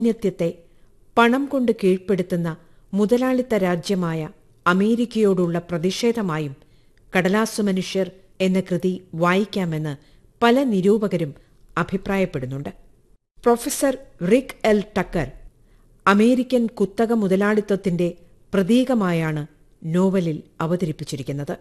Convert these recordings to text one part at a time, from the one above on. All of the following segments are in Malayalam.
ഔന്നത്യത്തെ പണം കൊണ്ട് കീഴ്പ്പെടുത്തുന്ന മുതലാളിത്ത രാജ്യമായ അമേരിക്കയോടുള്ള പ്രതിഷേധമായും കടലാസു മനുഷ്യർ എന്ന കൃതി വായിക്കാമെന്ന് പല നിരൂപകരും അഭിപ്രായപ്പെടുന്നുണ്ട് professor Rick L Tucker American കുത്തക മുതലാളിത്തത്തിന്റെ പ്രതീകമായാണ് നോവലിൽ അവതരിപ്പിച്ചിരിക്കുന്നത്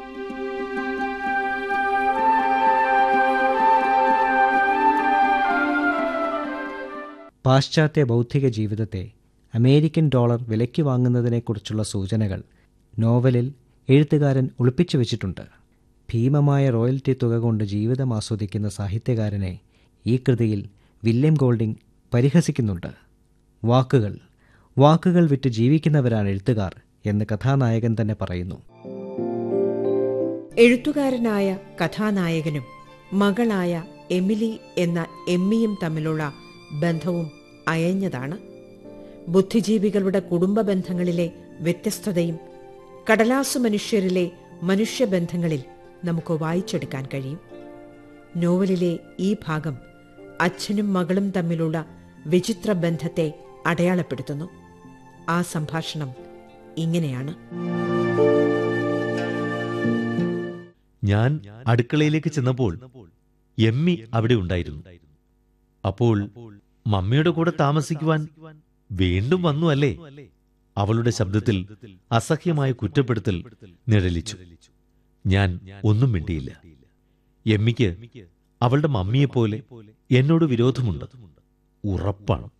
പാശ്ചാത്യ ബൗദ്ധിക ജീവിതത്തെ അമേരിക്കൻ ഡോളർ വിലയ്ക്ക് വാങ്ങുന്നതിനെക്കുറിച്ചുള്ള സൂചനകൾ നോവലിൽ എഴുത്തുകാരൻ ഒളിപ്പിച്ചു വച്ചിട്ടുണ്ട് ഭീമമായ റോയൽറ്റി തുക കൊണ്ട് ജീവിതം ആസ്വദിക്കുന്ന സാഹിത്യകാരനെ ഈ കൃതിയിൽ വില്യം ഗോൾഡിംഗ് പരിഹസിക്കുന്നുണ്ട് വാക്കുകൾ വാക്കുകൾ വിറ്റ് ജീവിക്കുന്നവരാണ് എഴുത്തുകാർ എന്ന് കഥാനായകൻ തന്നെ പറയുന്നു എഴുത്തുകാരനായ കഥാനായകനും മകളായ എമിലി എന്ന എമ്മിയും തമ്മിലുള്ള ബന്ധവും അയഞ്ഞതാണ് ബുദ്ധിജീവികളുടെ കുടുംബ ബന്ധങ്ങളിലെ വ്യത്യസ്തതയും കടലാസു മനുഷ്യരിലെ മനുഷ്യബന്ധങ്ങളിൽ നമുക്ക് വായിച്ചെടുക്കാൻ കഴിയും നോവലിലെ ഈ ഭാഗം അച്ഛനും മകളും തമ്മിലുള്ള വിചിത്ര ബന്ധത്തെ അടയാളപ്പെടുത്തുന്നു ആ സംഭാഷണം ഇങ്ങനെയാണ് ഞാൻ അടുക്കളയിലേക്ക് ചെന്നപ്പോൾ എമ്മി അവിടെ ഉണ്ടായിരുന്നു അപ്പോൾ മമ്മിയുടെ കൂടെ താമസിക്കുവാൻ വീണ്ടും വന്നു അല്ലേ അവളുടെ ശബ്ദത്തിൽ അസഹ്യമായ കുറ്റപ്പെടുത്തൽ നിഴലിച്ചു ഞാൻ ഒന്നും മിണ്ടിയില്ല എമ്മിക്ക് അവളുടെ മമ്മിയെപ്പോലെ എന്നോട് വിരോധമുണ്ട് ഉറപ്പാണ്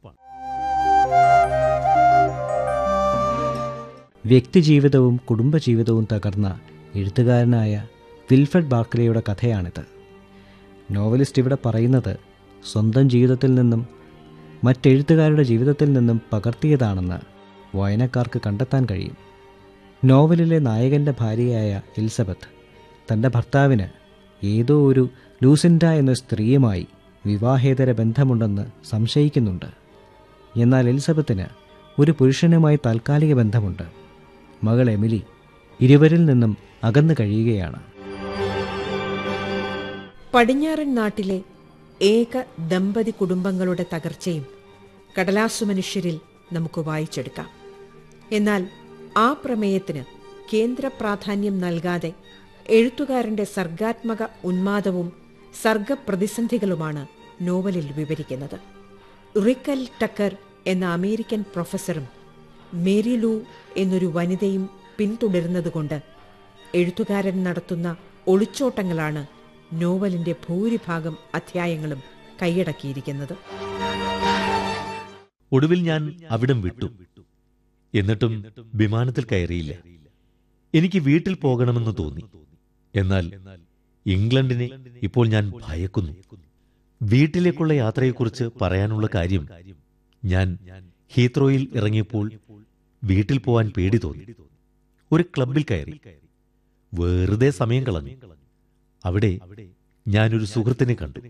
വ്യക്തിജീവിതവും കുടുംബജീവിതവും തകർന്ന എഴുത്തുകാരനായ വിൽഫ്രഡ് ബാർക്കലിയുടെ കഥയാണിത് നോവലിസ്റ്റ് ഇവിടെ പറയുന്നത് സ്വന്തം ജീവിതത്തിൽ നിന്നും മറ്റെഴുത്തുകാരുടെ ജീവിതത്തിൽ നിന്നും പകർത്തിയതാണെന്ന് വായനക്കാർക്ക് കണ്ടെത്താൻ കഴിയും നോവലിലെ നായകൻ്റെ ഭാര്യയായ എലിസബത്ത് തൻ്റെ ഭർത്താവിന് ഏതോ ഒരു ലൂസിൻഡ എന്ന സ്ത്രീയുമായി വിവാഹേതര ബന്ധമുണ്ടെന്ന് സംശയിക്കുന്നുണ്ട് എന്നാൽ എലിസബത്തിന് ഒരു പുരുഷനുമായി താൽക്കാലിക ബന്ധമുണ്ട് മകൾ എമിലി ഇരുവരിൽ നിന്നും അകന്നു കഴിയുകയാണ് പടിഞ്ഞാറൻ നാട്ടിലെ ഏക ദമ്പതി കുടുംബങ്ങളുടെ തകർച്ചയും കടലാസു മനുഷ്യരിൽ നമുക്ക് വായിച്ചെടുക്കാം എന്നാൽ ആ പ്രമേയത്തിന് കേന്ദ്ര പ്രാധാന്യം നൽകാതെ എഴുത്തുകാരന്റെ സർഗാത്മക ഉന്മാദവും സർഗപ്രതിസന്ധികളുമാണ് നോവലിൽ വിവരിക്കുന്നത് റിക്കൽ ടക്കർ എന്ന അമേരിക്കൻ പ്രൊഫസറും മേരി ലൂ എന്നൊരു വനിതയും പിന്തുടരുന്നതുകൊണ്ട് എഴുത്തുകാരൻ നടത്തുന്ന ഒളിച്ചോട്ടങ്ങളാണ് നോവലിന്റെ ഭൂരിഭാഗം അധ്യായങ്ങളും കൈയടക്കിയിരിക്കുന്നത് ഒടുവിൽ ഞാൻ അവിടം വിട്ടു എന്നിട്ടും വിമാനത്തിൽ കയറിയില്ല എനിക്ക് വീട്ടിൽ പോകണമെന്ന് തോന്നി എന്നാൽ ഇംഗ്ലണ്ടിനെ ഇപ്പോൾ ഞാൻ ഭയക്കുന്നു വീട്ടിലേക്കുള്ള യാത്രയെക്കുറിച്ച് പറയാനുള്ള കാര്യം ഞാൻ ഹീത്രോയിൽ ഇറങ്ങിയപ്പോൾ വീട്ടിൽ പോവാൻ പേടി തോന്നി ഒരു ക്ലബിൽ കയറി വെറുതെ സമയം കളഞ്ഞു അവിടെ ഞാനൊരു സുഹൃത്തിനെ കണ്ടു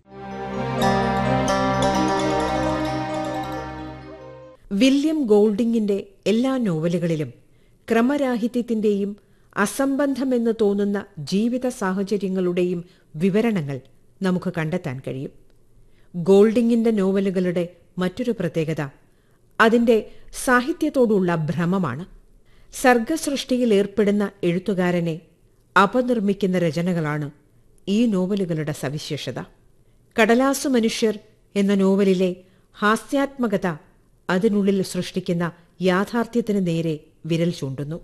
വില്യം ഗോൾഡിങ്ങിന്റെ എല്ലാ നോവലുകളിലും ക്രമരാഹിത്യത്തിന്റെയും അസംബന്ധമെന്ന് തോന്നുന്ന ജീവിത സാഹചര്യങ്ങളുടെയും വിവരണങ്ങൾ നമുക്ക് കണ്ടെത്താൻ കഴിയും ഗോൾഡിങ്ങിന്റെ നോവലുകളുടെ മറ്റൊരു പ്രത്യേകത അതിന്റെ സാഹിത്യത്തോടുള്ള ഭ്രമമാണ് സർഗസൃഷ്ടിയിൽ ഏർപ്പെടുന്ന എഴുത്തുകാരനെ അപനിർമ്മിക്കുന്ന രചനകളാണ് ഈ നോവലുകളുടെ സവിശേഷത കടലാസു മനുഷ്യർ എന്ന നോവലിലെ ഹാസ്യാത്മകത അതിനുള്ളിൽ സൃഷ്ടിക്കുന്ന യാഥാർത്ഥ്യത്തിന് നേരെ വിരൽ ചൂണ്ടുന്നു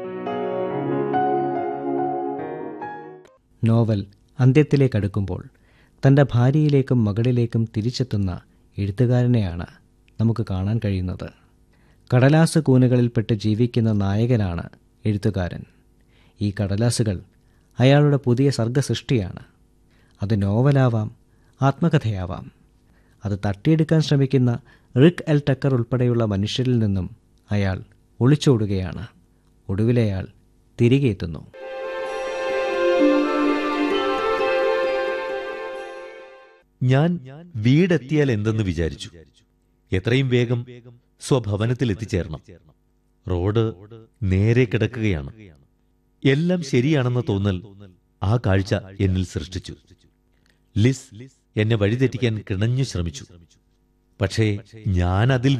നോവൽ അന്ത്യത്തിലേക്കടുക്കുമ്പോൾ തൻ്റെ ഭാര്യയിലേക്കും മകളിലേക്കും തിരിച്ചെത്തുന്ന എഴുത്തുകാരനെയാണ് നമുക്ക് കാണാൻ കഴിയുന്നത് കടലാസ് കൂനുകളിൽപ്പെട്ട് ജീവിക്കുന്ന നായകനാണ് എഴുത്തുകാരൻ ഈ കടലാസുകൾ അയാളുടെ പുതിയ സർഗസൃഷ്ടിയാണ് അത് നോവലാവാം ആത്മകഥയാവാം അത് തട്ടിയെടുക്കാൻ ശ്രമിക്കുന്ന റിക് എൽ ടക്കർ ഉൾപ്പെടെയുള്ള മനുഷ്യരിൽ നിന്നും അയാൾ ഒളിച്ചോടുകയാണ് ഒടുവിലയാൾ തിരികെ എത്തുന്നു ഞാൻ വീടെത്തിയാൽ എന്തെന്ന് വിചാരിച്ചു എത്രയും വേഗം സ്വഭവനത്തിൽ എത്തിച്ചേരണം റോഡ് നേരെ കിടക്കുകയാണ് എല്ലാം ശരിയാണെന്ന തോന്നൽ ആ കാഴ്ച എന്നിൽ സൃഷ്ടിച്ചു ലിസ് എന്നെ വഴിതെറ്റിക്കാൻ കിണഞ്ഞു ശ്രമിച്ചു പക്ഷേ ഞാൻ അതിൽ